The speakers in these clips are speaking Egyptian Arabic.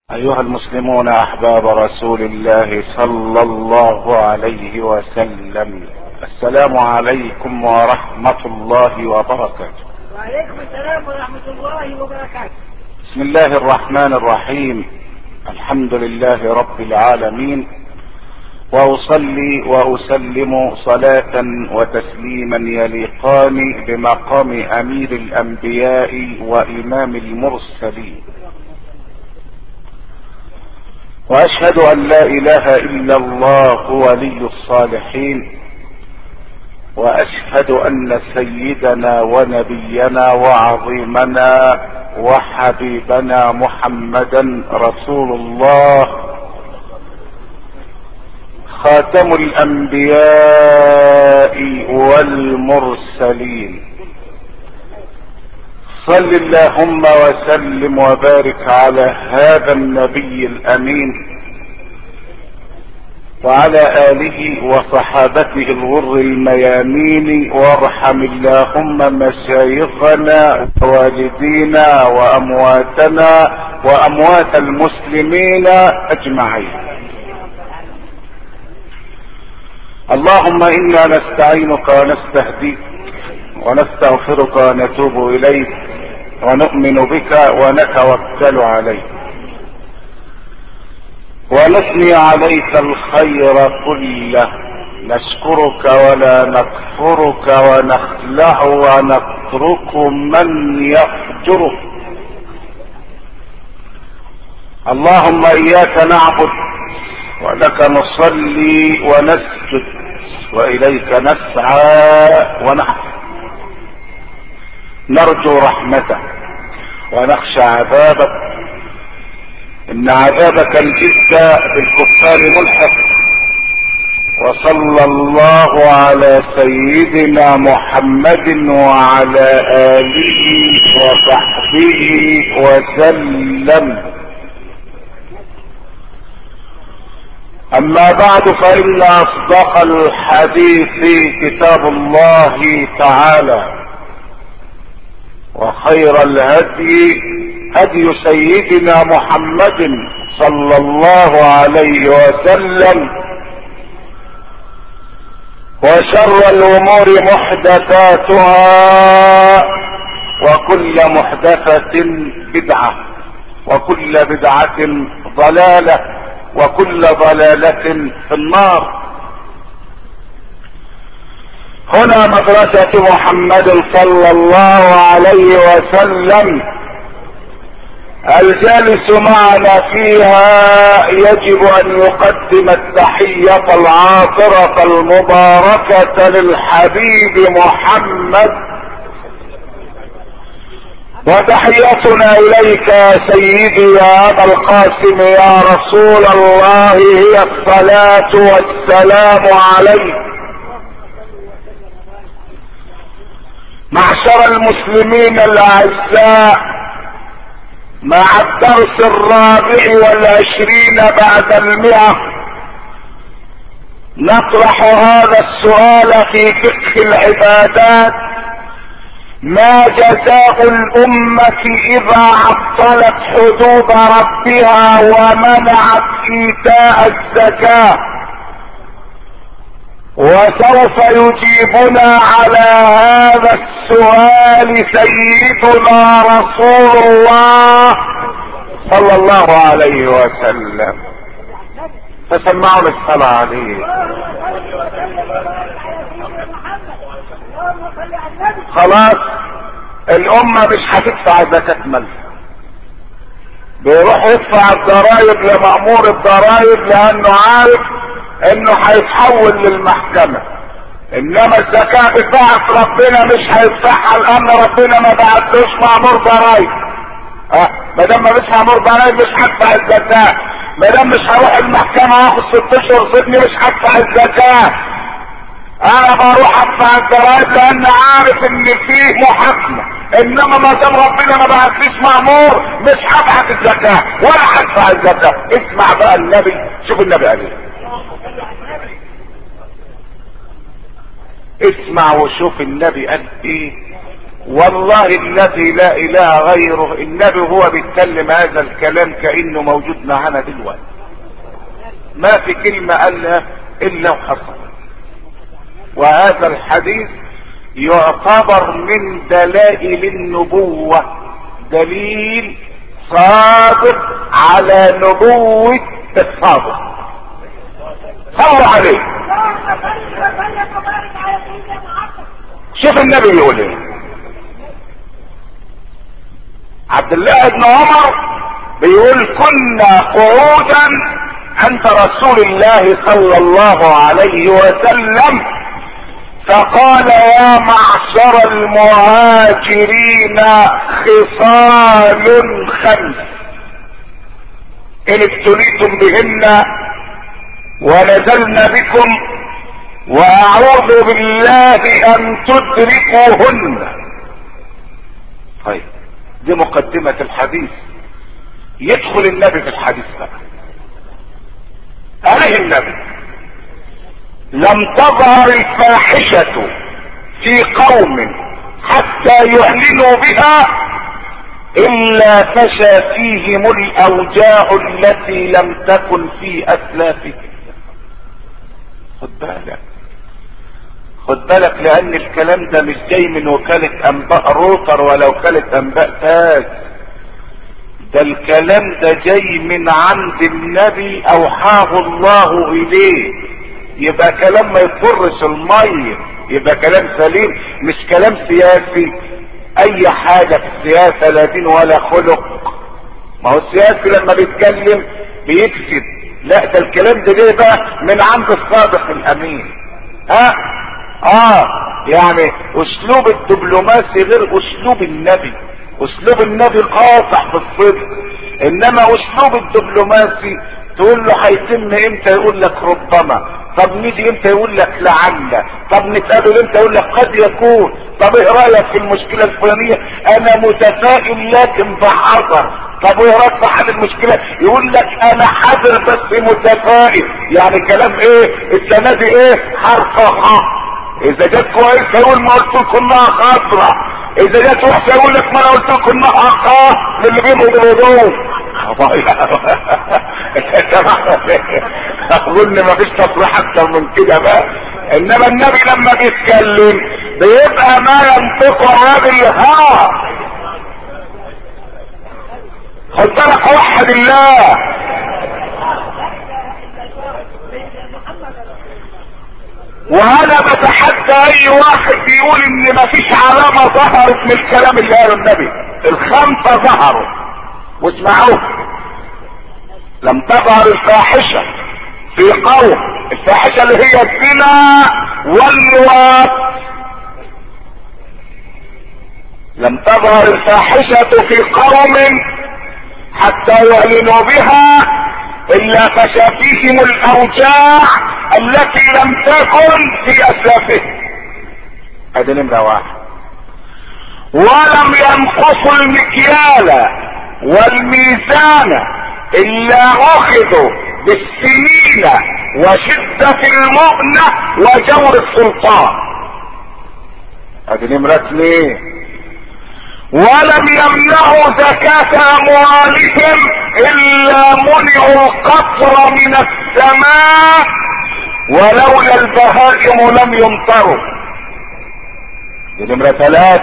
ايها المسلمون احباب رسول الله صلى الله عليه وسلم السلام عليكم ورحمة الله وبركاته وعليكم السلام ورحمة الله وبركاته بسم الله الرحمن الرحيم الحمد لله رب العالمين واصلي واسلم صلاة وتسليما يليقان بمقام امير الانبياء وامام المرسلين واشهد ان لا اله الا الله ولي الصالحين واشهد ان سيدنا ونبينا وعظيمنا وحبيبنا محمدا رسول الله خاتم الانبياء والمرسلين صل اللهم وسلم وبارك على هذا النبي الامين وعلى اله وصحابته الغر الميامين وارحم اللهم مشايخنا ووالدينا وامواتنا واموات المسلمين اجمعين اللهم انا نستعينك ونستهديك ونستغفرك ونتوب اليك ونؤمن بك ونتوكل عليك ونثني عليك الخير كله نشكرك ولا نكفرك ونخلع ونترك من يفجرك اللهم اياك نعبد ولك نصلي ونسجد واليك نسعى ونحفظ نرجو رحمتك ونخشى عذابك ان عذابك الجد بالكفار ملحق وصلى الله على سيدنا محمد وعلى اله وصحبه وسلم اما بعد فان اصدق الحديث كتاب الله تعالى وخير الهدي هدي سيدنا محمد صلى الله عليه وسلم وشر الامور محدثاتها وكل محدثة بدعة وكل بدعة ضلالة وكل ضلالة في النار هنا مدرسة محمد صلى الله عليه وسلم الجالس معنا فيها يجب ان يقدم التحية العاطرة المباركة للحبيب محمد وتحيتنا اليك يا سيدي يا ابا القاسم يا رسول الله هي الصلاة والسلام عليك معشر المسلمين الاعزاء مع الدرس الرابع والعشرين بعد المئة نطرح هذا السؤال في فقه العبادات ما جزاء الأمة إذا عطلت حدود ربها ومنعت إيتاء الزكاة وسوف يجيبنا على هذا السؤال سيدنا رسول الله صلى الله عليه وسلم فسمعوا الصلاة عليه خلاص الأمة مش هتدفع زكاة مالها بيروح يدفع الضرائب لمأمور الضرائب لأنه عارف انه هيتحول للمحكمة انما الزكاة بتاعت ربنا مش هيدفعها لان ربنا ما بعتلوش مأمور ضرايب اه ما دام مش مأمور ضرايب مش هدفع الزكاة ما دام مش هروح المحكمة واخد ست اشهر سجن مش هدفع الزكاة انا بروح ادفع الضرايب لان عارف ان فيه محاكمة انما ما دام ربنا ما بعتليش مأمور مش هبعت الزكاة ولا هدفع الزكاة اسمع بقى النبي شوف النبي قال ايه اسمع وشوف النبي قال ايه والله الذي لا اله غيره النبي هو بيتكلم هذا الكلام كانه موجود معانا دلوقتي ما في كلمه قالها الا وحصل وهذا الحديث يعتبر من دلائل النبوة دليل صادق على نبوة الصادق صلوا عليه اللهم صل وسلم وبارك على سيدنا محمد شوف النبي بيقول ايه عبد الله بن عمر بيقول كنا قعودا عند رسول الله صلى الله عليه وسلم فقال يا معشر المهاجرين خصال خمس ان ابتليتم بهن ونزلن بكم واعوذ بالله ان تدركوهن طيب دي مقدمة الحديث يدخل النبي في الحديث بقى عليه النبي لم تظهر الفاحشة في قوم حتى يعلنوا بها الا فشى فيهم الاوجاع التي لم تكن في اسلافهم خد بالك خد بالك لان الكلام ده مش جاي من وكالة انباء روتر ولا وكالة انباء تاج ده الكلام ده جاي من عند النبي اوحاه الله اليه يبقى كلام ما يضرش المية يبقى كلام سليم مش كلام سياسي اي حاجة في السياسة لا دين ولا خلق ما هو السياسي لما بيتكلم بيكذب لا ده الكلام ده جاي بقى من عند الصادق الامين ها اه يعني اسلوب الدبلوماسي غير اسلوب النبي اسلوب النبي قاطع بالصدق انما اسلوب الدبلوماسي تقول له هيتم امتى يقول لك ربما طب نيجي امتى يقول لك لعل طب نتقابل امتى يقول لك قد يكون طب ايه رايك في المشكله الفلانيه انا متفائل لكن بحذر طب وايه رايك في حل المشكله يقول لك انا حذر بس متفائل يعني كلام ايه السنه دي ايه حرف خ اذا جت كويسه يقول ما قلت لكم انها خضراء اذا جت وحشه يقول لك ما انا قلت لكم انها خ اللي بينهم وبينهم اظن ما فيش تصريح اكتر من كده بقى انما النبي لما بيتكلم بيبقى ما ينطق عن الهوى خد بالك وحد الله وانا بتحدى اي واحد بيقول ان مفيش علامة ظهرت من الكلام اللي قاله النبي الخمسة ظهروا واسمعوه لم تظهر الفاحشة في قوم الفاحشة اللي هي الزنا واللواط لم تظهر الفاحشة في قوم حتى يعلنوا بها الا فشى فيهم الاوجاع التي لم تكن في اسلافهم ادي نمرة واحد ولم ينقصوا المكيال والميزان الا اخذوا بالسنين وشدة المؤنة وجور السلطان ادي نمرة اثنين ولم يمنعوا زكاة اموالهم الا منعوا القطر من السماء ولولا البهائم لم يمطروا دي نمرة ثلاث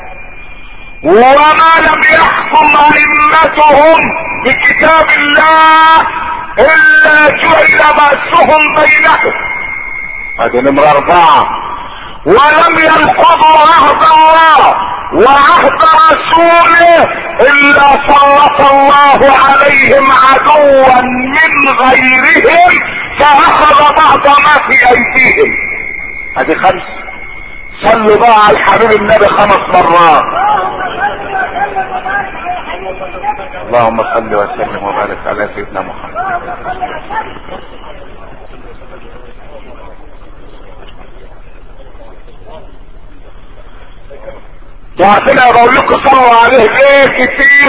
وما لم يحكم ائمتهم بكتاب الله الا جعل بأسهم بينهم هذه نمرة اربعة ولم ينقضوا عهد الله وعهد رسوله الا سلط الله عليهم عدوا من غيرهم فاخذ بعض ما في ايديهم هذه خمس صلوا بقى على الحبيب النبي خمس مرات اللهم صل وسلم وبارك على سيدنا محمد اللهم صل وسلم وبارك على سيدنا محمد اللهم صل وسلم ضعفنا بقول لكم صلوا عليه ايه كتير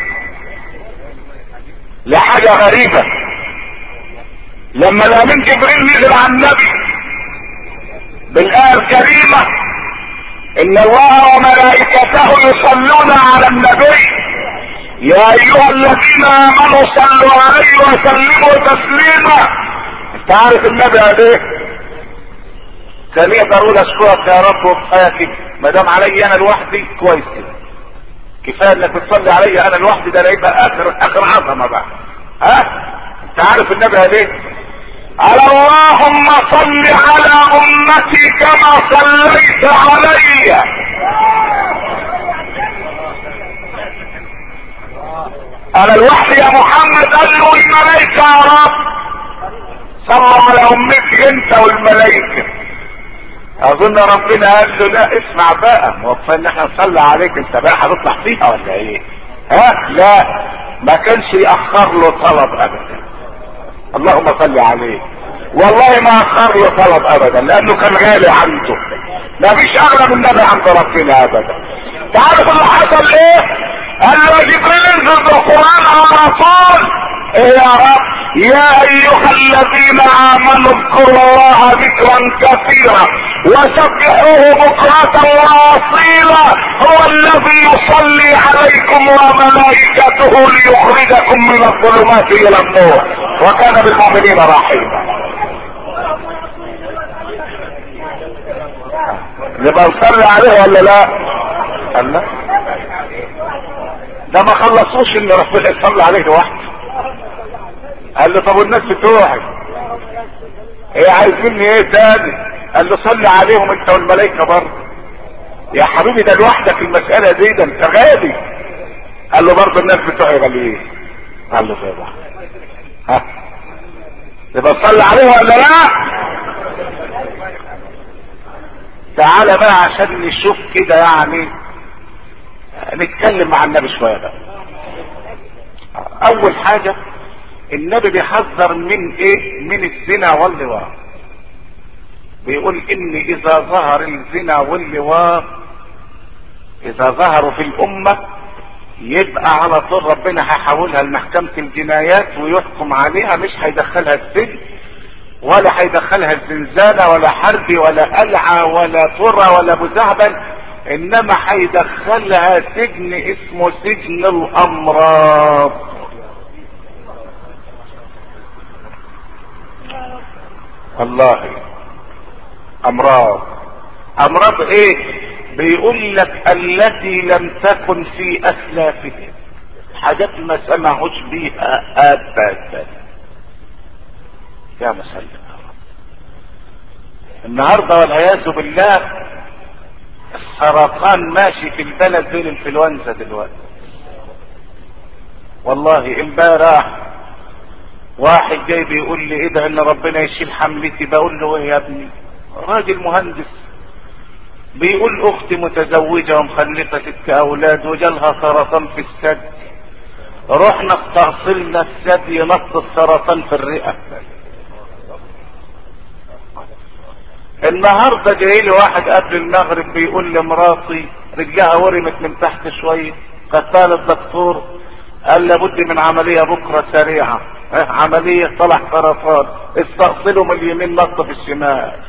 لحاجة غريبة لما الامين جبريل نزل على النبي بالآية الكريمة ان الله وملائكته يصلون على النبي يا ايها الذين امنوا صلوا عليه وسلموا تسليما انت عارف النبي قال ايه كان يقدر اقول اشكرك يا رب وكفايه كده ما دام علي انا لوحدي كويس كده كفايه انك بتصلي علي انا لوحدي ده يبقى اخر اخر عظمه بقى ها انت عارف النبي قال ايه قال اللهم صل على امتي كما صليت علي انا لوحدي يا محمد قال له الملائكه يا رب صلوا على امتي انت والملائكه اظن ربنا قال له لا اسمع بقى هو كفايه ان احنا نصلي عليك انت بقى هتطلع فيها ولا ايه ها لا ما كانش ياخر له طلب ابدا اللهم صل عليه والله ما اخر له طلب ابدا لانه كان غالي عنده ما فيش اغلى من النبي عند ربنا ابدا تعرف اللي حصل ايه قال له جبريل انزل بالقران على طول ايه يا رب يا ايها الذين امنوا اذكروا الله ذكرا كثيرا وسبحوه بكرة واصيلا هو الذي يصلي عليكم وملائكته ليخرجكم من الظلمات الى النور وكان بالمؤمنين رحيما نبقى نصلي عليه ولا لا؟ قال لا ده ما خلصوش ان ربنا يصلي عليه لوحده قال له طب والناس بتوعي ايه عايز مني ايه تاني قال له صلي عليهم انت والملائكه برضه يا حبيبي ده لوحدك المساله دي ده انت غالي قال له برضه الناس بتوعي غاليين قال له زي بعض ها يبقى تصلي عليه ولا لا تعالى بقى عشان نشوف كده يعني نتكلم مع النبي شويه بقى اول حاجه النبي بيحذر من ايه من الزنا واللواط بيقول ان اذا ظهر الزنا واللواط اذا ظهروا في الامة يبقى على طول ربنا هيحولها لمحكمة الجنايات ويحكم عليها مش هيدخلها السجن ولا هيدخلها الزنزانة ولا حربي ولا قلعة ولا طرة ولا مزعبل انما هيدخلها سجن اسمه سجن الامراض والله امراض امراض ايه بيقول لك التي لم تكن في اسلافهم حاجات ما سمعوش بيها ابدا يا مسلم النهارده والعياذ بالله السرطان ماشي في البلد زي الانفلونزا دلوقتي والله امبارح واحد جاي بيقول لي ادعي ان ربنا يشيل حملتي بقول له ايه يا ابني راجل مهندس بيقول اختي متزوجة ومخلفة ست اولاد وجالها سرطان في الثدي رحنا استأصلنا الثدي نط السرطان في الرئة النهاردة جاي لي واحد قبل المغرب بيقول لمراتي رجلها ورمت من تحت شوية قتال الدكتور قال لابد من عملية بكرة سريعة عملية طلع سرطان استأصله من اليمين نط في الشمال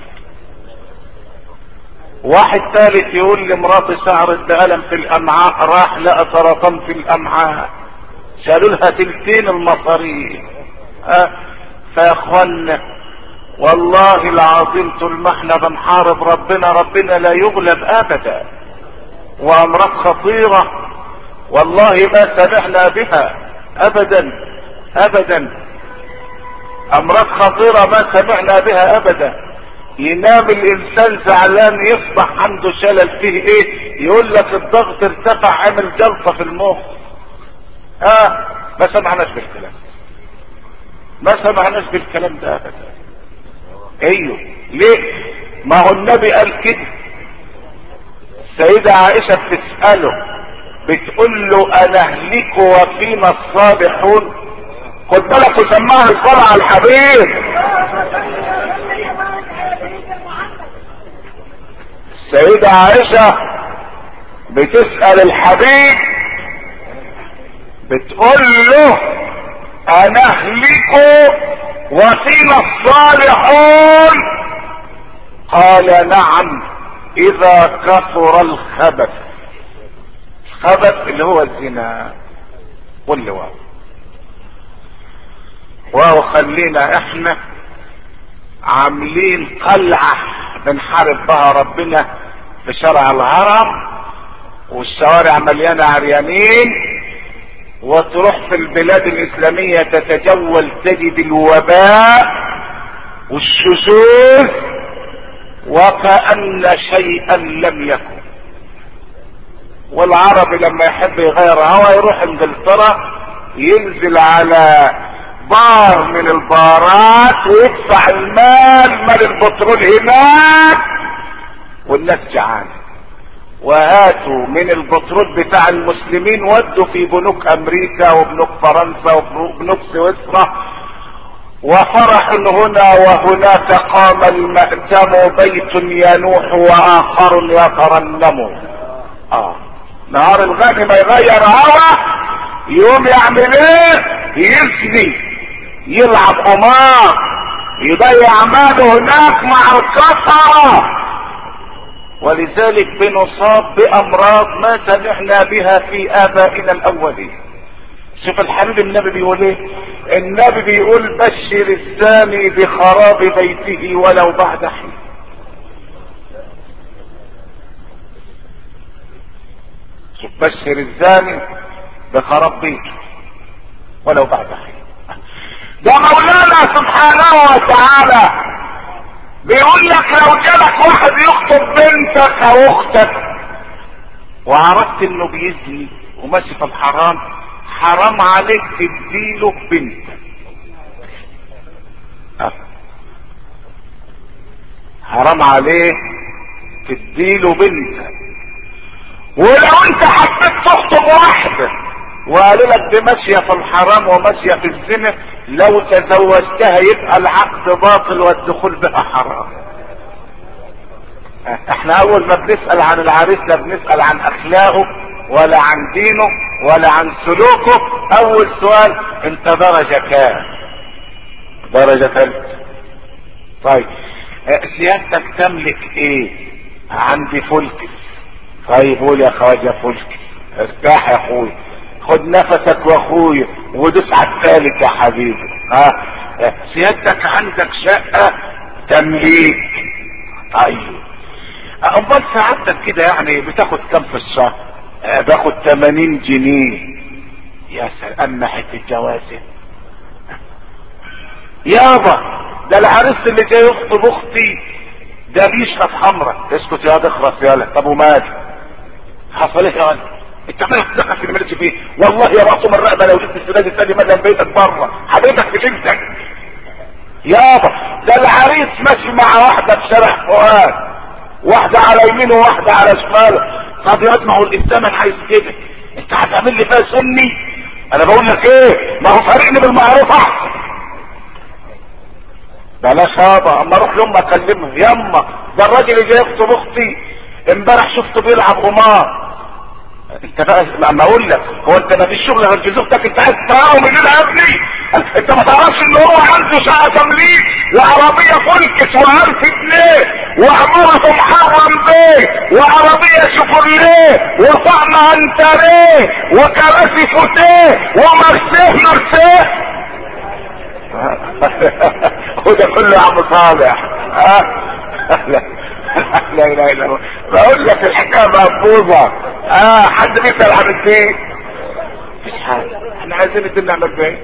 واحد ثالث يقول لمراتي شعرت بألم في الأمعاء راح لقى سرطان في الأمعاء شالوا لها تلتين المصاريف أه فيا اخوانا والله العظيم طول ما احنا بنحارب ربنا ربنا لا يغلب ابدا وامراض خطيرة والله ما سمعنا بها ابدا ابدا امراض خطيرة ما سمعنا بها ابدا ينام الانسان زعلان يصبح عنده شلل فيه ايه يقول لك الضغط ارتفع عمل جلطة في المخ اه ما سمعناش بالكلام ما سمعناش بالكلام ده ابدا ايوه ليه ما هو النبي قال كده السيدة عائشة بتسأله بتقول له انا اهلك وفينا الصالحون خد بالك وسماها الصلاة على الحبيب السيدة عائشة بتسأل الحبيب بتقول له انا اهلك وفينا الصالحون قال نعم اذا كثر الخبث الخبث اللي هو الزنا واللواء وهو خلينا احنا عاملين قلعة بنحارب بها ربنا في شرع الهرم والشوارع مليانة عريانين وتروح في البلاد الاسلامية تتجول تجد الوباء والشذوذ وكأن شيئا لم يكن والعربي لما يحب يغير هوا يروح انجلترا ينزل على بار من البارات ويدفع المال مال البترول هناك والناس جعانه وهاتوا من البترول بتاع المسلمين ودوا في بنوك امريكا وبنوك فرنسا وبنوك سويسرا وفرح هنا وهناك قام المأتم بيت ينوح واخر يترنم اه نهار الغني ما يغير هوا يوم يعمل ايه يزني يلعب قمار يضيع ماله هناك مع الكفره ولذلك بنصاب بامراض ما سمعنا بها في ابائنا الاولين شوف الحبيب النبي بيقول ايه النبي بيقول بشر الزاني بخراب بيته ولو بعد حين شوف بشر الزاني بخراب بيته ولو بعد حين ده مولانا سبحانه وتعالى بيقول لك لو جالك واحد يخطب بنتك او اختك وعرفت انه بيزني وماشي في الحرام حرام عليك تديله بنتك أه. حرام عليك تديله بنتك ولو انت حبيت تخطب واحده وقالوا لك دي ماشيه في الحرام وماشيه في الزنا لو تزوجتها يبقى العقد باطل والدخول بها حرام احنا اول ما بنسأل عن العريس لا بنسأل عن اخلاقه ولا عن دينه ولا عن سلوكه اول سؤال انت درجة كام درجة ثالثة طيب سيادتك تملك ايه عندي فلكس طيب قول يا خواجة فلكس ارتاح يا اخوي خد نفسك واخويا ودوس على الثالث يا حبيبي ها سيادتك عندك شقة تمليك طيب امال سعادتك كده يعني بتاخد كام في الشهر آه باخد 80 جنيه يا سلام ناحية الجوازة يابا ده العريس اللي جاي يخطب اختي ده بيشرب خمرة اسكت يا واد اخرس يالا طب ومالي حصل ايه يا ولد انت عمال تدخل في اللي مالكش فيه والله يا معصوم الرقبه لو جبت السداد الثاني مدى بيتك بره حضرتك في بنتك يابا ده العريس ماشي مع واحده في شارع فؤاد واحده على يمينه وواحده على شماله طب يا ما هو الاسلام عايز كده انت هتعمل لي فيها سني انا بقول لك ايه ما هو فارقني بالمعروف احسن بلاش يابا اما اروح لامي اكلمها يما ده الراجل اللي جاي يخطب اختي امبارح شفته بيلعب قمار انت بقى لما اقول لك هو انت ما فيش شغل غير جزوختك انت عايز تراهم من يا ابني انت ما تعرفش ان هو عنده شقه تمليك وعربيه فولكس وعارف جنيه وعمارته محرم بيه وعربيه شيفروليه وطعم انتريه وكراسي فوتيه ومرسيه مرسيه وده كله يا عم صالح ها لا لا اله الا الله بقول لك الحكايه مقبوضه اه حد بيسال عن الدين مفيش حاجه احنا عايزين الدين نعمل بايه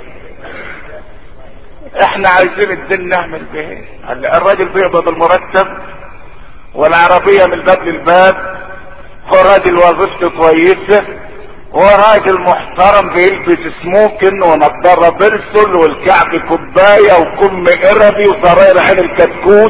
احنا عايزين الدين نعمل بايه الراجل بيقبض المرتب والعربيه من الباب للباب والراجل وظيفته كويسه وراجل محترم بيلبس سموكن ونضاره بيرسل والكعب كوبايه وكم قربي وزراير عين الكتكوت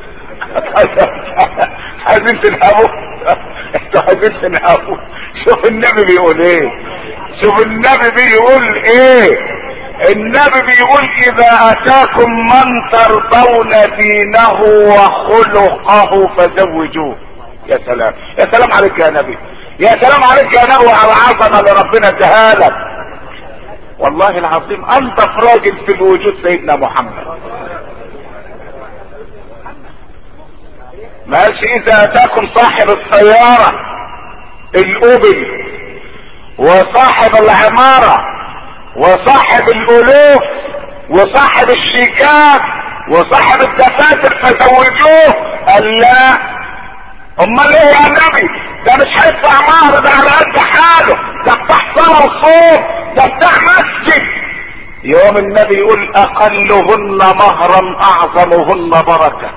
عايزين تنهبوا انتوا عايزين تنهبوا شوف النبي بيقول ايه شوف النبي بيقول ايه النبي بيقول اذا اتاكم من ترضون دينه وخلقه فزوجوه يا سلام يا سلام عليك يا نبي يا سلام عليك يا نبي على العظمه اللي ربنا اداها لك والله العظيم انضف راجل في الوجود سيدنا محمد ما قالش اذا اتاكم صاحب السيارة الاوبل وصاحب العمارة وصاحب الالوف وصاحب الشيكات وصاحب الدفاتر فزوجوه قال لا امال ايه يا نبي ده مش هيدفع مهر ده على قد حاله ده بتاع صلاه وصوم ده بتاع مسجد يوم النبي يقول اقلهن مهرا اعظمهن بركه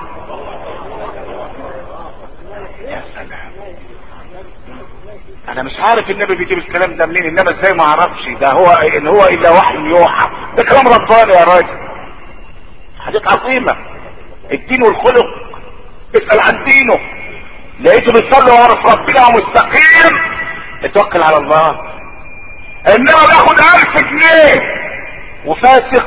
يا سلام انا مش عارف النبي بيجيب الكلام ده منين انما ازاي ما اعرفش ده هو ان هو الا وحي يوحى ده كلام رباني يا راجل حاجات عظيمه الدين والخلق اسال عن دينه لقيته بيصلي وعرف ربنا ومستقيم اتوكل على الله انما بياخد الف جنيه وفاسق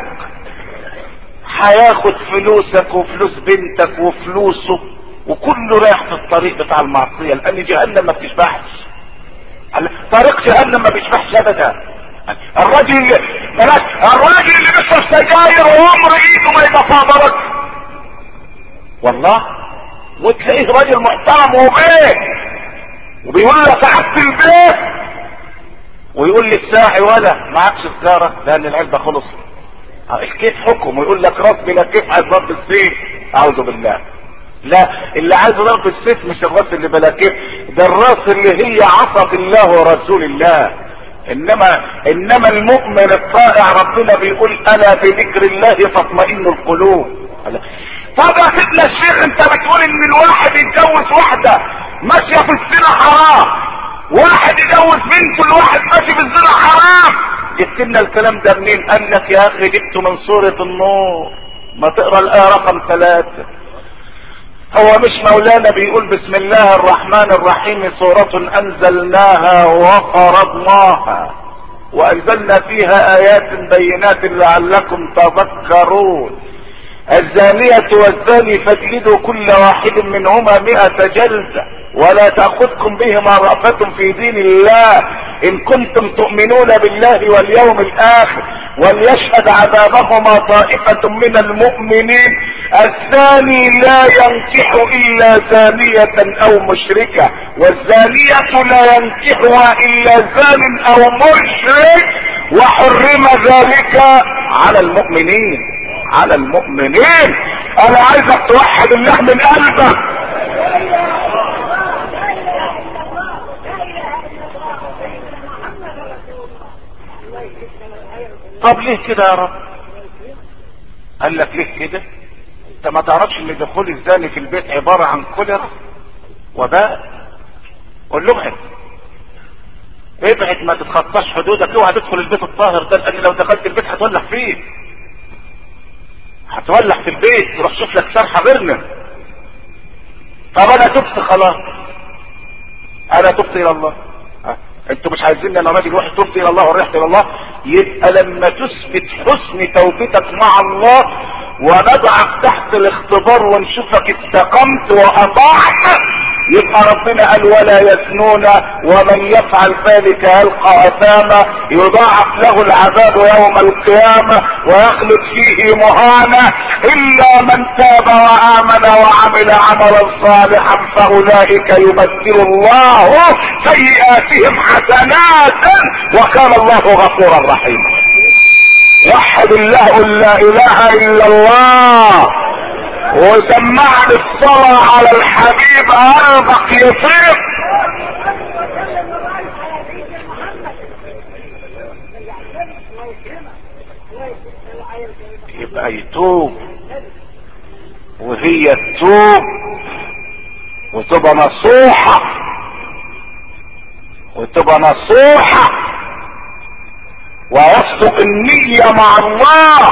هياخد فلوسك وفلوس بنتك وفلوسه وكله رايح في الطريق بتاع المعصيه لان جهنم ما بتشبعش طريق جهنم ما بيشبعش ابدا الراجل بلاش الراجل اللي بيشرب سجاير وعمر ايده ما يبقى فاضلك والله وتلاقيه راجل محترم وبيت وبيقول له سعادة البيت ويقول لي الساعي ولا معكش سجارة لان العلبة خلص الكيف حكم ويقول لك راس بلا كيف عايز ضرب السيف اعوذ بالله لا اللي عايز ضرب السيف مش الراس اللي بلا كيف ده الراس اللي هي عصت الله ورسول الله انما انما المؤمن الطائع ربنا بيقول الا بذكر الله تطمئن القلوب طب يا سيدنا الشيخ انت بتقول ان الواحد يتجوز واحدة ماشية في الزنا حرام واحد يجوز بنته الواحد ماشي في الزنا حرام جبت لنا الكلام ده منين قال لك يا اخي جبته من سورة النور ما تقرا الايه رقم ثلاثة هو مش مولانا بيقول بسم الله الرحمن الرحيم سورة انزلناها وفرضناها وانزلنا فيها ايات بينات لعلكم تذكرون الزانية والزاني فاجلدوا كل واحد منهما مئة جلدة ولا تأخذكم بهما رأفة في دين الله إن كنتم تؤمنون بالله واليوم الآخر وليشهد عذابهما طائفة من المؤمنين الزاني لا ينكح إلا زانية أو مشركة والزانية لا ينكحها إلا زان أو مشرك وحرم ذلك على المؤمنين على المؤمنين انا عايزك توحد الله من قلبك طب ليه كده يا رب قال لك ليه كده انت ما تعرفش ان دخول الزاني في البيت عبارة عن كوليرا وباء قول له ابعد ابعد ما تتخطاش حدودك اوعى تدخل البيت الطاهر ده لان لو دخلت البيت هتولع فيه هتولع في البيت تروح شوف لك سرحة غيرنا طب انا تبت خلاص انا تبت الى الله ها؟ انتوا مش عايزين انا راجل واحد تبت الى الله ورحت الى الله يبقى لما تثبت حسن توبتك مع الله ونضعك تحت الاختبار ونشوفك استقمت واطعت يبقى ربنا قال ولا يزنون ومن يفعل ذلك يلقى اثاما يضاعف له العذاب يوم القيامة ويخلد فيه مهانة الا من تاب وامن وعمل عملا صالحا فاولئك يبدل الله سيئاتهم حسنات وكان الله غفورا رحيما وحد الله قل لا اله الا الله وسمعني الصلاة على الحبيب قلبك يطيب يبقى يتوب وهي تتوب وتبقى نصوحة وتبقى نصوحة ويصدق النية مع الله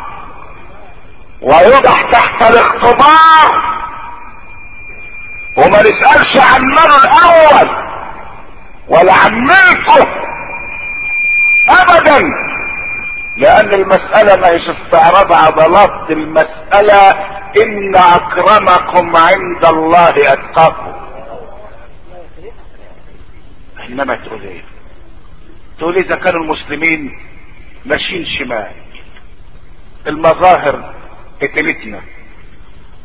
ويوضع تحت الاختبار وما نسألش عن ماله الاول ولا عن ملكه ابدا لان المسألة ما هيش استعراض عضلات المسألة ان اكرمكم عند الله اتقاكم انما تقول ايه تقول اذا كانوا المسلمين ماشيين شمال المظاهر قتلتنا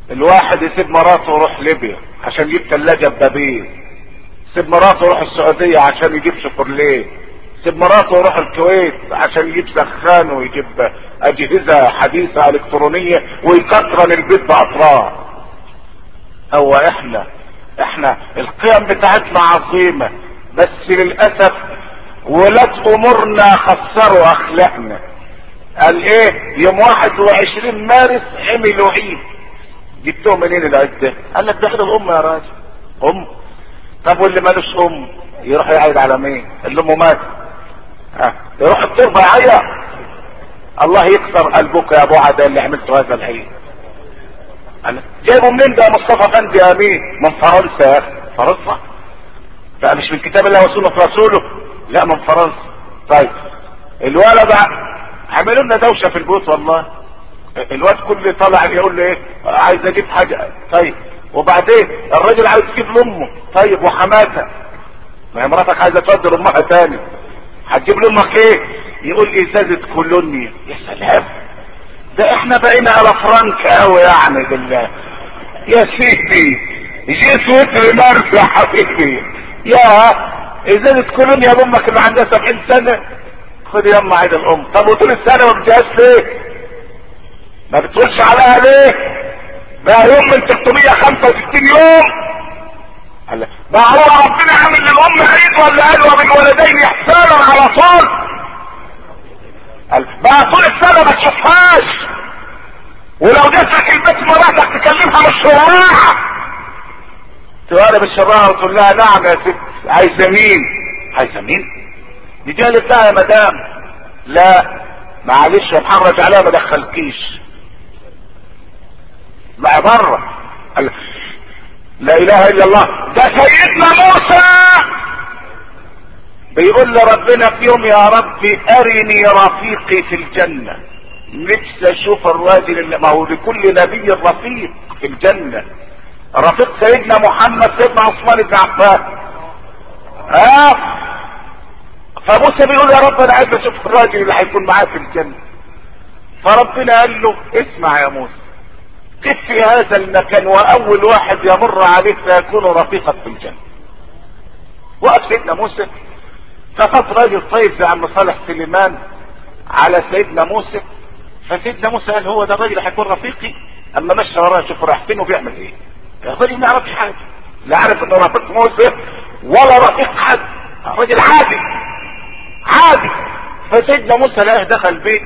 الواحد يسيب مراته ويروح ليبيا عشان يجيب ثلاجة ببابين يسيب مراته ويروح السعودية عشان يجيب شوكوليه يسيب مراته ويروح الكويت عشان يجيب سخان ويجيب اجهزة حديثة الكترونية ويكترن البيت باطراف هو احنا احنا القيم بتاعتنا عظيمة بس للأسف ولاد امورنا خسروا اخلاقنا قال ايه يوم 21 مارس عملوا عيد جبتهم منين العيد ده قال لك ده عيد الام يا راجل ام طب واللي مالوش ام يروح يعيد على مين اللي امه مات ها يروح التربه يعيط الله يكسر قلبك يا ابو عدا اللي عملته هذا العيد قال جايبه منين ده مصطفى فندي يا مين من فرنسا يا اخي فرنسا بقى مش من كتاب الله وسنه رسوله لا من فرنسا طيب الولد عملوا لنا دوشه في البيوت والله الواد كل طالع يقول له ايه عايز اجيب حاجه طيب وبعدين الراجل عايز يجيب لامه طيب وحماتها ما هي مراتك عايزه تودي لامها تاني هتجيب لامك ايه يقول لي ازازه كولونيا يا سلام ده احنا بقينا على فرنك قوي يعني بالله يا سيدي جيت وتر مارس يا حبيبي يا ازازه كولونيا لامك اللي عندها 70 سنه خد يما عيد الام طب وطول السنه ما بتجيهاش ليه ما بتقولش عليها ليه بقى يوم من 365 يوم قال بقى هو ربنا عامل للام عيد ولا قال وبالولدين احسانا على طول قال بقى طول السنه ما تشوفهاش ولو جات لك البيت مراتك تكلمها بالشراعه تقرب الشراعه وتقول لها نعم يا ست عايزه مين عايزه مين دي جالت لها يا مدام لا معلش يا محرج عليها ما دخلكيش بقى بره لا اله الا الله ده سيدنا موسى بيقول لربنا في يوم يا ربي ارني رفيقي في الجنة نفسي اشوف الراجل اللي ما هو لكل نبي رفيق في الجنة رفيق سيدنا محمد سيدنا عثمان بن عفان ها آه. فموسى بيقول يا رب انا عايز اشوف الراجل اللي هيكون معاه في الجنة فربنا قال له اسمع يا موسى قف في هذا المكان واول واحد يمر عليك سيكون رفيقك في الجنة وقف سيدنا موسى فقط راجل طيب زي عم صالح سليمان على سيدنا موسى فسيدنا موسى قال هو ده الراجل هيكون رفيقي اما مشى وراه شوف راح فين وبيعمل ايه الراجل ما يعرفش حاجه لا عارف انه رفيق موسى ولا رفيق حد راجل عادي عادي فسيدنا موسى لقاه دخل البيت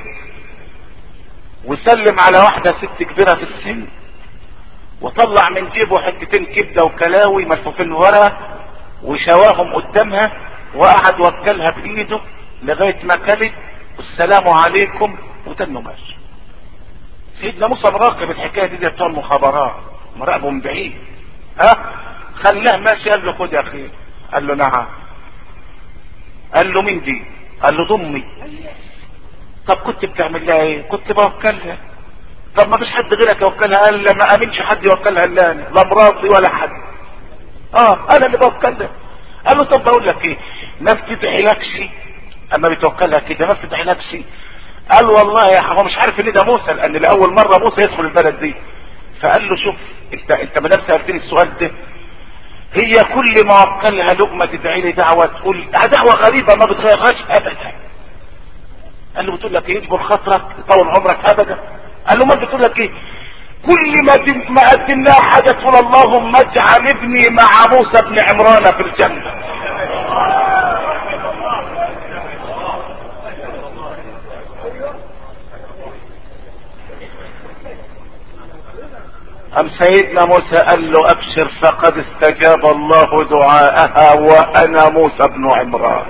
وسلم على واحدة ست كبيرة في السن وطلع من جيبه حتتين كبدة وكلاوي ملفوفين ورا وشواهم قدامها وقعد وكلها بايده لغاية ما كلت والسلام عليكم وتنه ماشي سيدنا موسى مراقب الحكاية دي زي بتوع المخابرات مراقبه من بعيد ها خلاه ماشي قال له خد يا اخي قال له نعم قال له مين دي قال له ضمي طب كنت بتعمل لها ايه كنت بوكلها طب ما فيش حد غيرك يوكلها قال لا ما امنش حد يوكلها الا انا لا مراتي ولا حد اه انا اللي بوكلها قال له طب بقول لك ايه ما بتدعيلكش اما بتوكلها كده ما بتدعيلكش قال والله يا هو مش عارف ان ده موسى لان لاول مره موسى يدخل البلد دي فقال له شوف انت انت ما دام سالتني السؤال ده هي كل ما وكلها لقمه تدعي لي دعوه تقول دعوه غريبه ما بتغيرهاش ابدا قال له بتقول لك ايه يجبر خاطرك يطول عمرك ابدا قال له ما بتقول لك ايه كل ما ما قدمناها حاجه تقول اللهم اجعل ابني مع موسى بن عمران في الجنه أم سيدنا موسى قال له أبشر فقد استجاب الله دعاءها وأنا موسى بن عمران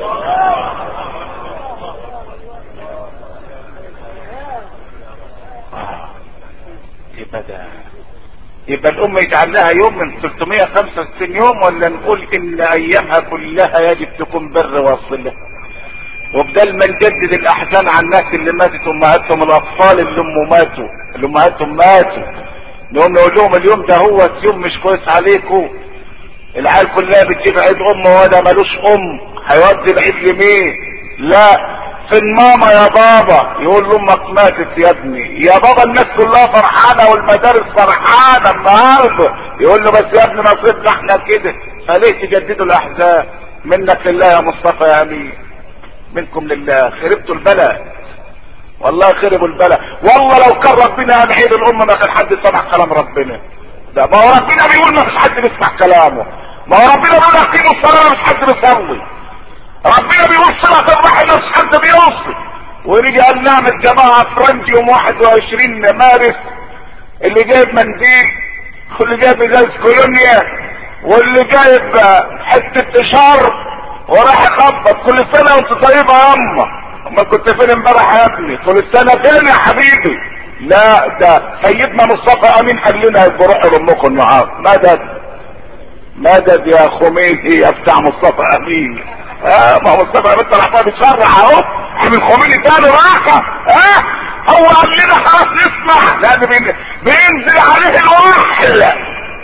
يبقى ده يبقى الأمة يجعل لها يوم من 365 يوم ولا نقول إن أيامها كلها يجب تكون بر وصلة وبدل ما نجدد الأحزان عن الناس اللي ماتت أمهاتهم الأطفال اللي أم ماتوا اللي أمهاتهم ماتوا نقوم نقول لهم اليوم ده هو يوم مش كويس عليكم العيال كلها بتجيب عيد أم وده ملوش أم هيودي العيد لمين؟ لا فين ماما يا بابا يقول له امك ماتت يا ابني يا بابا الناس كلها فرحانه والمدارس فرحانه النهارده يقول له بس يا ابني نصيبنا احنا كده فليه تجددوا الاحزان منك لله يا مصطفى يا امين منكم لله خربتوا البلد والله خربوا البلد والله لو كان ربنا قال عيد الامه ما كان حد سمع كلام ربنا ده ما هو ربنا بيقول ما فيش حد بيسمع كلامه ما هو ربنا بيقول اقيموا الصلاه ما فيش حد بيصلي ربنا بيقول صلاه الرحم ما فيش حد بيوصي ورجع قال نعمل جماعه فرنج يوم 21 مارس اللي جايب منديل واللي جايب ازاز كولونيا واللي جايب حته اشار وراح يخبط كل سنه وانت طيبه يا اما اما كنت فين امبارح يا ابني كل سنه فين يا حبيبي لا ده سيدنا مصطفى امين قال لنا روحوا لامكم النهارده مدد مدد يا خميني يا بتاع مصطفى امين اه ما هو مصطفى امين طلع بيتشرح اهو عامل خميني تاني راحه اه هو قال لنا خلاص نسمع لان بين- بينزل عليه الوحي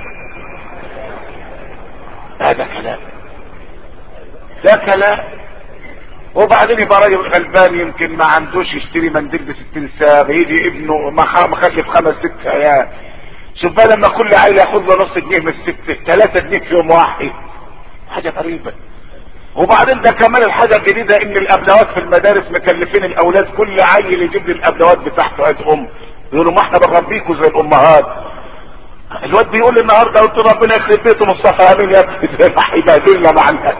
هذا كلام ده كلام وبعدين يبقى راجل غلبان يمكن ما عندوش يشتري منديل ب 60 ساغ يجي ابنه مخ- مخلف خمس ست عيال شوف بقى لما كل عيل ياخد له نص جنيه من الست 3 جنيه في يوم واحد حاجه غريبه وبعدين ده كمان الحاجه الجديده ان الابلوات في المدارس مكلفين الاولاد كل عيل يجيب لي الابلوات بتاعته قد ام يقولوا ما احنا بنربيكوا زي الامهات الواد بيقول لي النهارده قلت له ربنا يخرب بيته مصطفى امين يا ابني زي ما هيبهدلنا مع الناس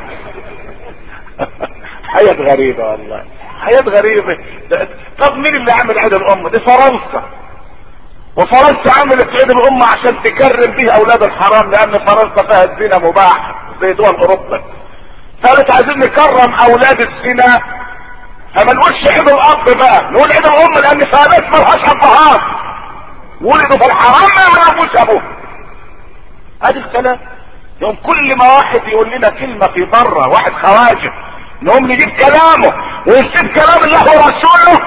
حياة غريبة والله حياة غريبة ده- طب مين اللي عمل عيد الأم دي فرنسا وفرنسا عملت عيد الأم عشان تكرم بيه أولاد الحرام لأن فرنسا فيها الزنا مباح زي دول أوروبا قالت عايزين نكرم أولاد الزنا فما نقولش عيد الأب بقى نقول عيد الأم لأن فيها ناس ملهاش أبهات ولدوا في الحرام ما يعرفوش أبوه ادي الكلام يوم كل ما واحد يقول لنا كلمة في بره واحد خواجه نقوم نجيب كلامه ونسيب كلام الله ورسوله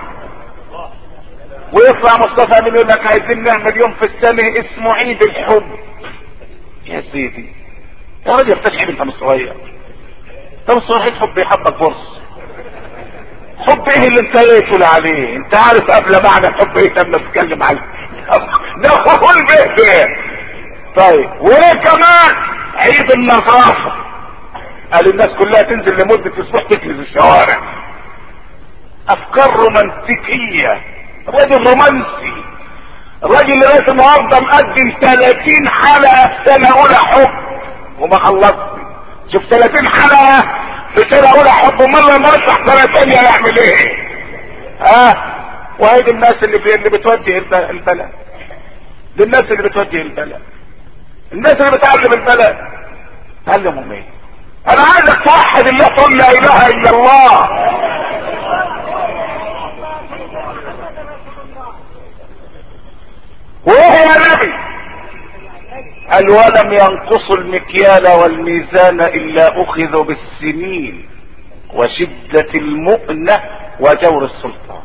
ويطلع مصطفى من يقول لك عايزين نعمل يوم في السنة اسمه عيد الحب يا سيدي يا راجل تشحب انت مش صغير انت مش صغير حب يحبك برص حب ايه اللي انت ايه تقول عليه انت عارف قبل معنى الحب ايه لما تتكلم عليه ده هو البيت طيب وايه كمان عيد النظافة قال الناس كلها تنزل لمدة اسبوع تكنس الشوارع افكار رومانتيكية راجل رومانسي الراجل لغاية النهاردة مقدم 30 حلقة في سنة اولى حب وما خلصت شوف 30 حلقة في سنة اولى حب امال لما يشرح سنة ثانية يعمل ايه اه وهيدي الناس اللي بي... اللي بتوجه الب- البلد دي الناس اللي بتوجه البلد الناس اللي بتعلم البلد تعلمهم ايه انا عايزك توحد الله تقول لا اله الا الله وايه يا نبي قال ولم ينقصوا المكيال والميزان الا اخذوا بالسنين وشدة المؤنة وجور السلطان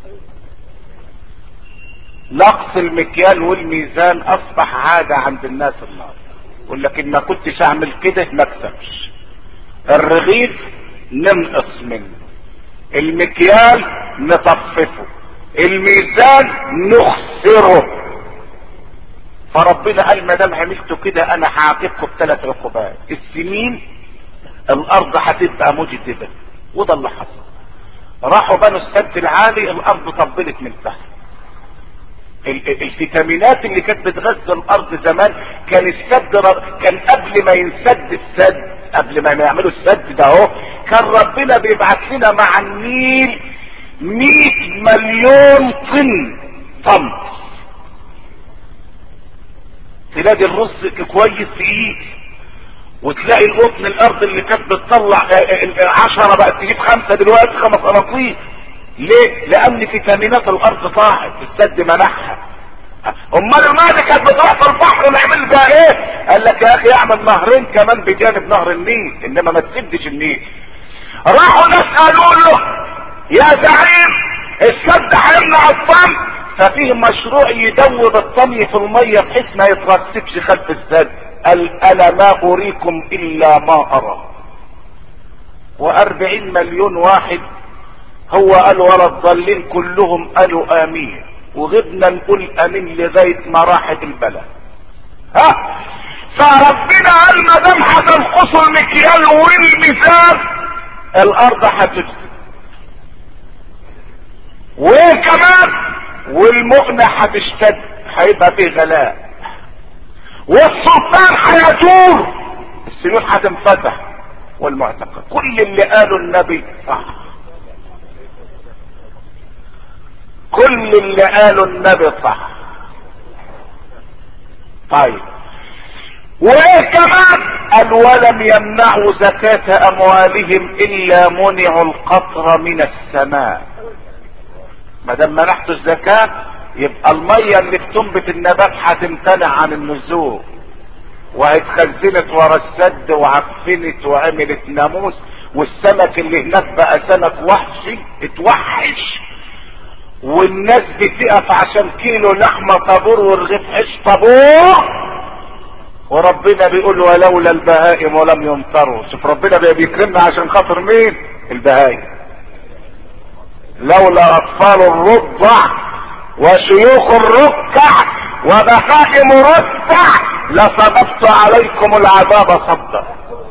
نقص المكيال والميزان اصبح عادة عند الناس النهارده يقول لك ان ما كنتش اعمل كده ما اكسبش الرغيف ننقص منه المكيال نطففه الميزان نخسره فربنا قال ما دام عملتوا كده انا هعاقبكم بثلاث عقوبات السنين الارض هتبقى مجدبه وده اللي حصل راحوا بنوا السد العالي الارض طبلت من تحت ال- ال- الفيتامينات اللي كانت بتغذى الارض زمان كان السد ر- كان قبل ما ينسد السد قبل ما يعملوا السد ده اهو كان ربنا بيبعت لنا مع النيل 100 مليون طن طمس تلاقي الرز كويس تقيل وتلاقي القطن الارض اللي كانت بتطلع آه، آه، عشرة بقت تجيب خمسة دلوقتي خمس قناطير ليه؟ لان فيتامينات الارض طاحت السد منحها امال الماء اللي كانت بتروح في البحر نعمل بقى ايه؟ قال لك يا اخي اعمل نهرين كمان بجانب نهر النيل انما ما تسدش النيل راحوا ناس قالوا له يا زعيم السد هيمنع الطم ففيه مشروع يدوب الطمي في المية بحيث ما يترسبش خلف السد قال انا ما اريكم الا ما ارى واربعين مليون واحد هو قال ولا الضالين كلهم قالوا امين وغبنا نقول امين لغايه ما راحت البلد ها فربنا قال ما دام هتنقصوا المكيال والميزان الارض هتفسد وايه كمان والمؤنة هتشتد هيبقى فيه غلاء والسلطان هيجور السيول هتنفتح والمعتقد كل اللي قاله النبي صح كل اللي قاله النبي صح طيب وايه كمان قال ولم يمنعوا زكاة اموالهم الا منعوا القطر من السماء ما دام منحتوا الزكاة يبقى المية اللي بتنبت النبات هتمتنع عن النزول واتخزنت ورا السد وعفنت وعملت ناموس والسمك اللي هناك بقى سمك وحشي اتوحش والناس بتقف عشان كيلو لحمة طابور ورغيف عيش طابور وربنا بيقول ولولا البهائم ولم يمطروا شوف ربنا بيكرمنا عشان خاطر مين البهائم لولا اطفال الرضع وشيوخ الركع وبهائم ركع لصببت عليكم العذاب صبا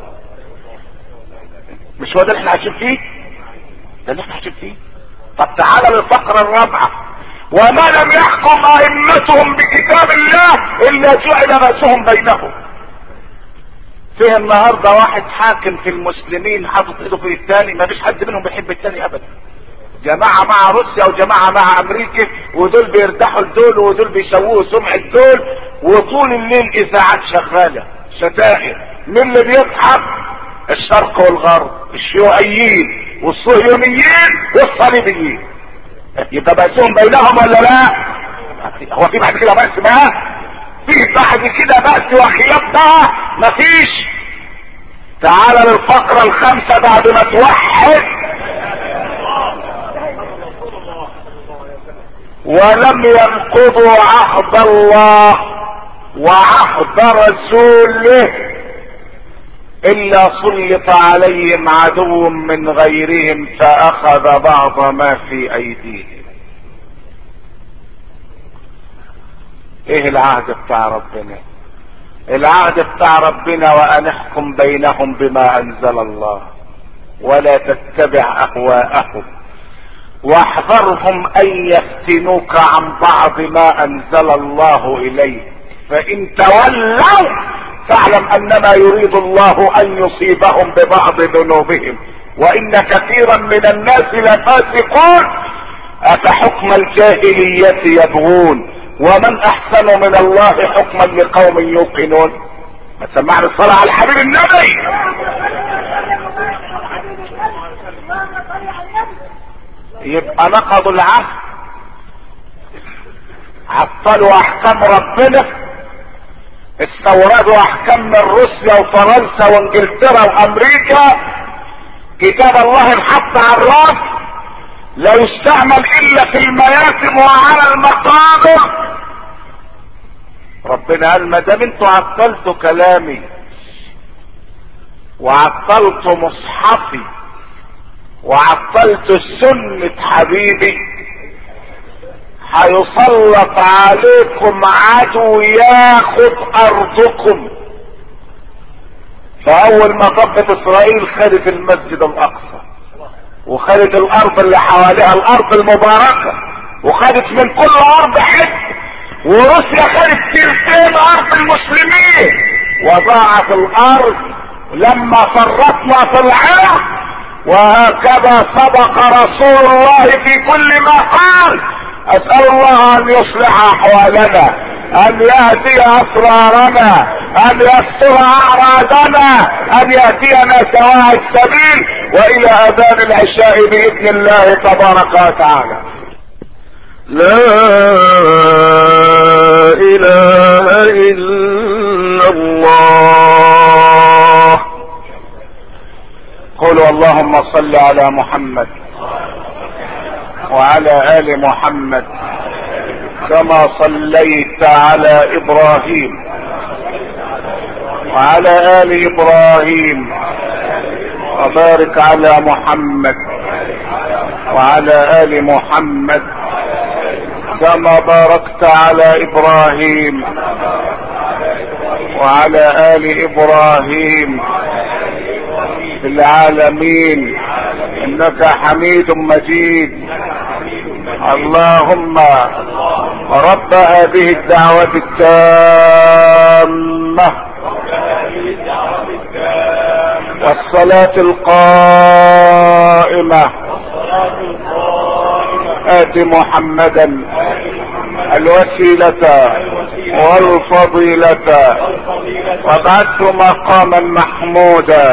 مش هو ده اللي احنا عايشين فيه ده اللي احنا عايشين فيه طب تعالى للفقرة الرابعة وما لم يحكم ائمتهم بكتاب الله الا جعل باسهم بينهم فيه النهارده واحد حاكم في المسلمين حاطط ايده في الثاني ما فيش حد منهم بيحب الثاني ابدا جماعة مع روسيا وجماعة مع امريكا ودول بيرتاحوا لدول ودول بيشوهوا سمعة دول وطول الليل اذاعات شغالة شتائر مين اللي بيضحك الشرق والغرب الشيوعيين والصهيونيين والصليبيين يبقى بأسهم بينهم ولا لا هو في بعد كده بأس بقى في بعد كده بأس وخلاف بقى مفيش تعال للفقرة الخامسة بعد ما توحد ولم ينقضوا عهد الله وعهد رسوله الا سلط عليهم عدو من غيرهم فاخذ بعض ما في ايديهم ايه العهد بتاع ربنا العهد بتاع ربنا وان احكم بينهم بما انزل الله ولا تتبع اهواءهم واحذرهم ان يفتنوك عن بعض ما انزل الله اليك فان تولوا فاعلم انما يريد الله ان يصيبهم ببعض ذنوبهم وان كثيرا من الناس لفاسقون افحكم الجاهلية يبغون ومن احسن من الله حكما لقوم يوقنون ما سمعنا الصلاة على حبيب النبي يبقى نقضوا العهد عطلوا احكام ربنا استوردوا احكام من روسيا وفرنسا وانجلترا وامريكا كتاب الله انحط على الراس لا يستعمل الا في المياسم وعلى المقابر ربنا قال ما دام انتوا عطلتوا كلامي وعطلتوا مصحفي وعطلتوا سنة حبيبي هيسلط عليكم عدو ياخد ارضكم فاول ما ضبط اسرائيل خدت المسجد الاقصى وخدت الارض اللي حواليها الارض المباركة وخدت من كل ارض حته وروسيا خدت تلتين ارض المسلمين وضاعت الارض لما فرطنا في العراق وهكذا سبق رسول الله في كل مكان اسأل الله ان يصلح احوالنا ان يهدي اسرارنا ان يستر اعراضنا ان يهدينا سواء السبيل والى اذان العشاء باذن الله تبارك وتعالى لا اله الا الله قولوا اللهم صل على محمد وعلى ال محمد كما صليت على ابراهيم وعلى ال ابراهيم وبارك على محمد وعلى ال محمد كما باركت على ابراهيم وعلى ال ابراهيم في العالمين انك حميد مجيد اللهم رب هذه الدعوة التامة والصلاة القائمة آت محمدا الوسيلة والفضيلة وابعثه مقاما محمودا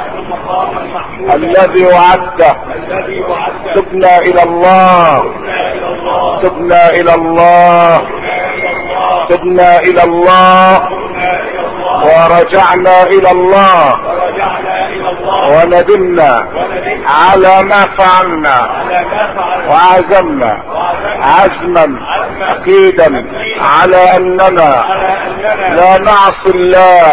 الذي وعدته تبنا الى الله تبنا الى الله تبنا الى الله ورجعنا الى الله وندمنا على ما فعلنا وعزمنا عزما اكيدا على اننا لا نعصي الله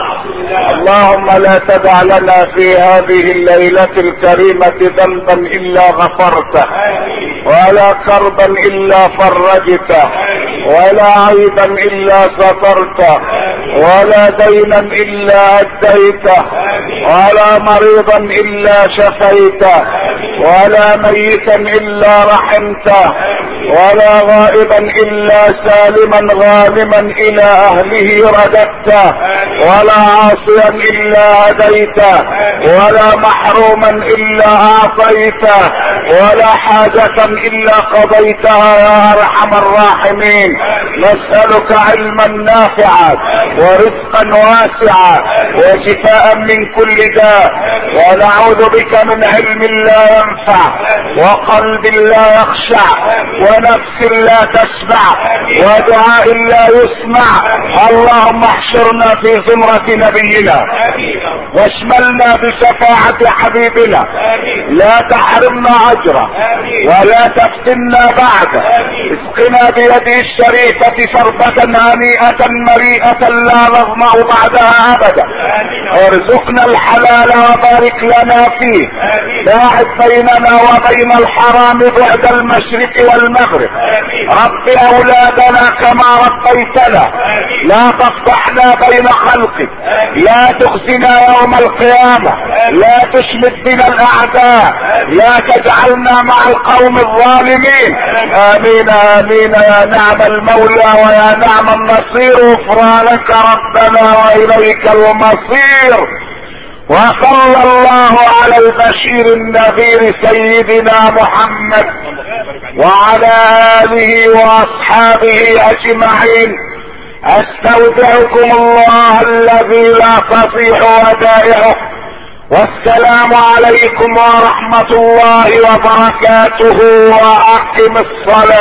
اللهم لا تدع لنا في هذه الليلة الكريمة ذنبا الا غفرته ولا كربا الا فرجته ولا عيبا الا سترته ولا دينا الا اديته ولا مريضا الا شفيته ولا ميتا الا رحمته ولا غائبا الا سالما غانما الى اهله رددته ولا عاصيا الا هديته ولا محروما الا اعطيته ولا حاجة الا قضيتها يا ارحم الراحمين نسألك علما نافعا ورزقا واسعا وشفاء من كل داء ونعوذ بك من علم لا ينفع وقلب لا يخشع ونفس لا تشبع ودعاء لا يسمع اللهم احشرنا في زمرة نبينا واشملنا بشفاعة حبيبنا لا تحرمنا اجره ولا تفتنا بعده اسقنا بيده الشريفة شربة هنيئة مريئة لا نظمأ بعدها ابدا وارزقنا الحلال وبارك لنا فيه باعد بيننا وبين الحرام بعد المشرق والمغرب رب اولادنا كما ربيتنا لا تفضحنا بين خلقك لا تخزنا يوم القيامة لا تشمت بنا الاعداء لا تجعلنا مع القوم الظالمين امين امين يا نعم المولى ويا نعم النصير غفرانك ربنا واليك المصير وصلى الله على البشير النذير سيدنا محمد وعلى اله واصحابه اجمعين استودعكم الله الذي لا تصيح ودائعه والسلام عليكم ورحمة الله وبركاته واقم الصلاة